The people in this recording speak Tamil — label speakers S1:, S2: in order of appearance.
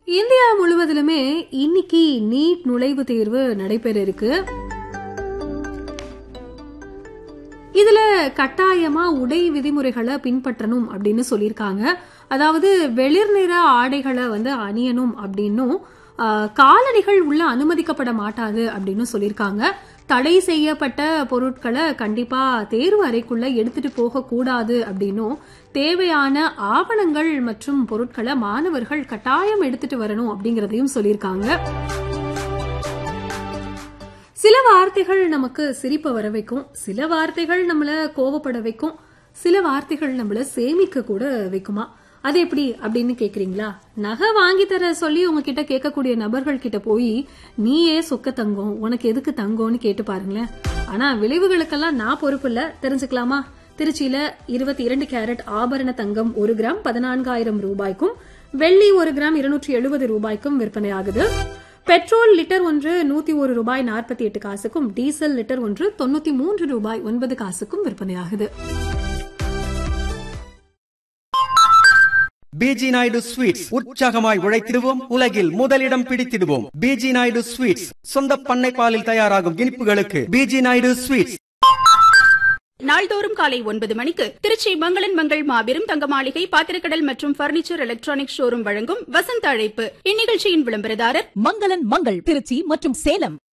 S1: இந்தியா முழுவதிலுமே இன்னைக்கு நீட் நுழைவுத் தேர்வு நடைபெற இருக்கு இதுல கட்டாயமா உடை விதிமுறைகளை பின்பற்றணும் அப்படின்னு சொல்லியிருக்காங்க அதாவது வெளிர் நிற ஆடைகளை வந்து அணியணும் அப்படின்னும் ஆஹ், காலணிகள் உள்ள அனுமதிக்கப்பட மாட்டாது அப்படின்னு சொல்லியிருக்காங்க தடை செய்யப்பட்ட பொருட்களை கண்டிப்பா தேர்வு அறைக்குள்ள எடுத்துட்டு போக கூடாது அப்படின்னும் தேவையான ஆவணங்கள் மற்றும் பொருட்களை மாணவர்கள் கட்டாயம் எடுத்துட்டு வரணும் அப்படிங்கறதையும் சொல்லியிருக்காங்க சில வார்த்தைகள் நமக்கு சிரிப்ப வர வைக்கும் சில வார்த்தைகள் நம்மள கோவப்பட வைக்கும் சில வார்த்தைகள் நம்மள சேமிக்க கூட வைக்குமா அது எப்படி அப்படின்னு கேக்குறீங்களா நகை வாங்கி தர சொல்லி உங்ககிட்ட கேட்கக்கூடிய நபர்கள் கிட்ட போய் நீயே சொக்க தங்கம் உனக்கு எதுக்கு தங்கம்னு கேட்டு பாருங்களேன் ஆனா விளைவுகளுக்கெல்லாம் நான் பொறுப்பு இல்ல தெரிஞ்சுக்கலாமா திருச்சியில இருபத்தி இரண்டு கேரட் ஆபரண தங்கம் ஒரு கிராம் பதினான்காயிரம் ரூபாய்க்கும் வெள்ளி ஒரு கிராம் இருநூற்றி எழுபது ரூபாய்க்கும் விற்பனையாகுது பெட்ரோல் லிட்டர் ஒன்று நூத்தி ஒரு ரூபாய் நாற்பத்தி எட்டு காசுக்கும் டீசல் லிட்டர் ஒன்று தொண்ணூத்தி மூன்று ரூபாய் ஒன்பது காசுக்கும் விற்பனையாகுது
S2: பிஜி நாயுடு ஸ்வீட்ஸ் உற்சாகமாய் உழைத்திடுவோம் உலகில் முதலிடம் பிடித்திடுவோம் பிஜி நாயுடு ஸ்வீட்ஸ் சொந்த பண்ணை பாலில் தயாராகும் இனிப்புகளுக்கு பிஜி நாயுடு ஸ்வீட்ஸ்
S3: நாள்தோறும் காலை ஒன்பது மணிக்கு திருச்சி மங்களன் மங்கள் மாபெரும் தங்க மாளிகை பாத்திரக்கடல் மற்றும் பர்னிச்சர் எலக்ட்ரானிக் ஷோரூம் வழங்கும் வசந்த அழைப்பு இந்நிகழ்ச்சியின் விளம்பரதாரர்
S4: மங்களன் மங்கள் திருச்சி மற்றும் சேலம்